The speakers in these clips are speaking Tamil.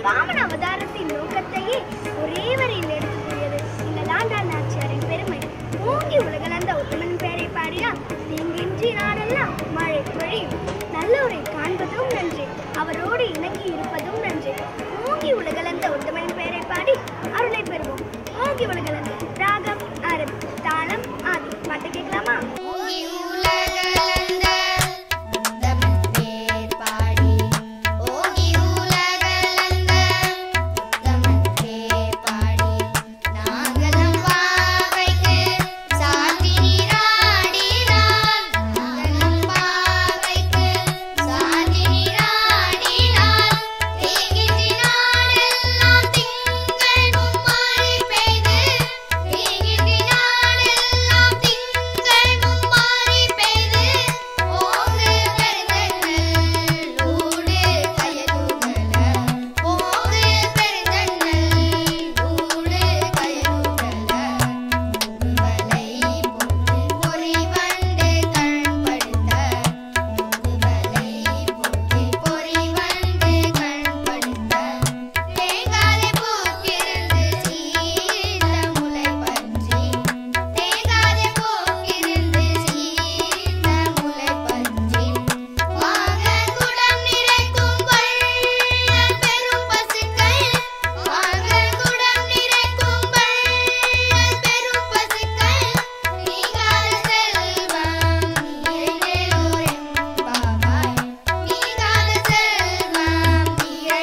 வாமன அவதாரத்தின் நோக்கத்தையே ஒரே வரியில் எடுத்து கூறியது இந்த லாண்டாள் நாச்சியாரின் பெருமை ஓங்கி உலகளந்த உத்தமன் பெயரை பாடினால் தீங்கின்றி நாடெல்லாம் மழை பொழியும் நல்லோரை காண்பதும் நன்றி அவரோடு இணங்கி இருப்பதும் நன்றி ஓங்கி உலகளந்த உத்தமன் பெயரை பாடி அருளை பெறுவோம் ஓங்கி உலகளந்த ராகம் அரபி தாளம் ஆதி பாட்டு கேட்கலாமா ஓங்கி உலகளந்த உத்தமன் பேர் பாடி ஓங்கி உலகளந்த உத்தமன் பேர் பாடி நாகலம் பாவைக்கு சாத்தி நீராடினான் நாகலம் பாவைக்கு சாத்தி நீராடினான் தீங்கின்றி நாடெல்லாம் திங்கள் மும்மாரி பெய்து தீங்கின்றி நாடெல்லாம் திங்கள் மும்மாரி பெய்து ஓங்கு பெருந்தண்ணல் ஊடு கயலுகல ஓங்கு பெருந்தண்ணல் ஊடு கயலுகல முகுவலை போட்டு பொறி வண்டு கண்படுத்த முகுவலை போட்டு பொறி வண்டு கண்படுத்த தேங்காதை பூக்கிருந்து சீர்ந்த முலை பற்றி தேங்காதை பூக்கிருந்து சீர்ந்த முலை பற்றி வாங்க குடம் நிறைக்கும் வள்ளல் பெரும் பசுக்கள் வாங்க குடம் நிறைக்கும் வள்ளல் பெரும் பசுக்கள் நீங்காத செல்வம் நிறைந்தேலோரெம்பாவாய் நீங்காத செல்வம்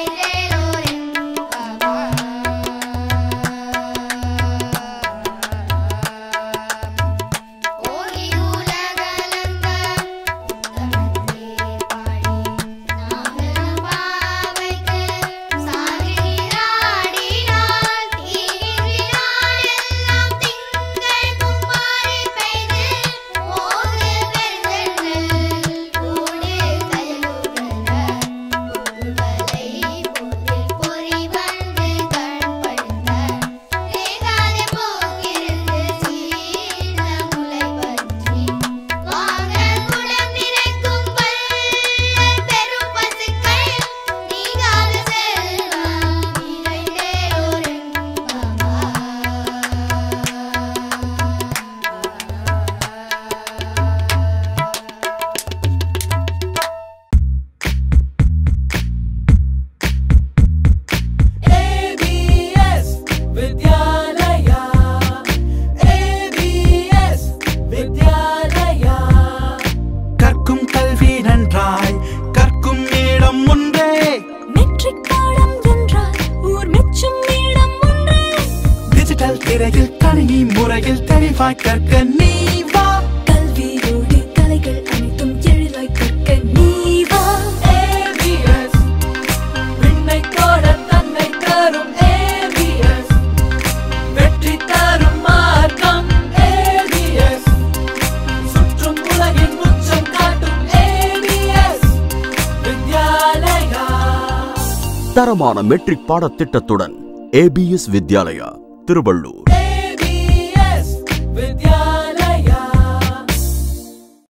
நிறைந்தேலோரெம்பாவாய் ஓங்கி உலகளந்த உத்தமன் பேர் பாடி நாகலம் பாவைக்கு சாதி நீராடினான் தீங்கின்றி நாடெல்லாம் திங்கள் மும்மாரி பெய்து ஓங்கு பெருந்தண்ணல் ஊடு கயலுகல புகுவலை போட்டு பொறி வந்து கண்படுத்த தேங்காதை போக்கிருந்து சீர்ந்த முலை பற்றி வாங்க குடம் நிறைக்கும் வள்ளல் பெரும் பசுக்கள் நீங்காத செல்வம் நிறைந்தேலோரெம்பாவாய் ABS Vidyalaya ABS Vidyalaya கற்கும் கல்வி நன்றாய் கற்கும் இடம் ஒன்றே மெட்ரிக் பாடம் என்றால் ஊர் மெச்சும் இடம் ஒன்றே டிஜிட்டல் திரையில் கணினி முறையில் தெளிவாய் கற்க நீ வா கல்வியோடு கலைகள் அனைத்தும் எளிதாய் கற்க நீ வா ABS விண்ணை தோட தன்னை தரும் ABS வெற்றி தரும் மார்க்கம் ABS சுற்றும் உலகின் உச்சம் காட்டும் ABS வித்யாலயா தரமான மெட்ரிக் பாடத்திட்டத்துடன் ஏபிஎஸ் வித்யாலயா திருவள்ளூர் ABS வித்யாலயா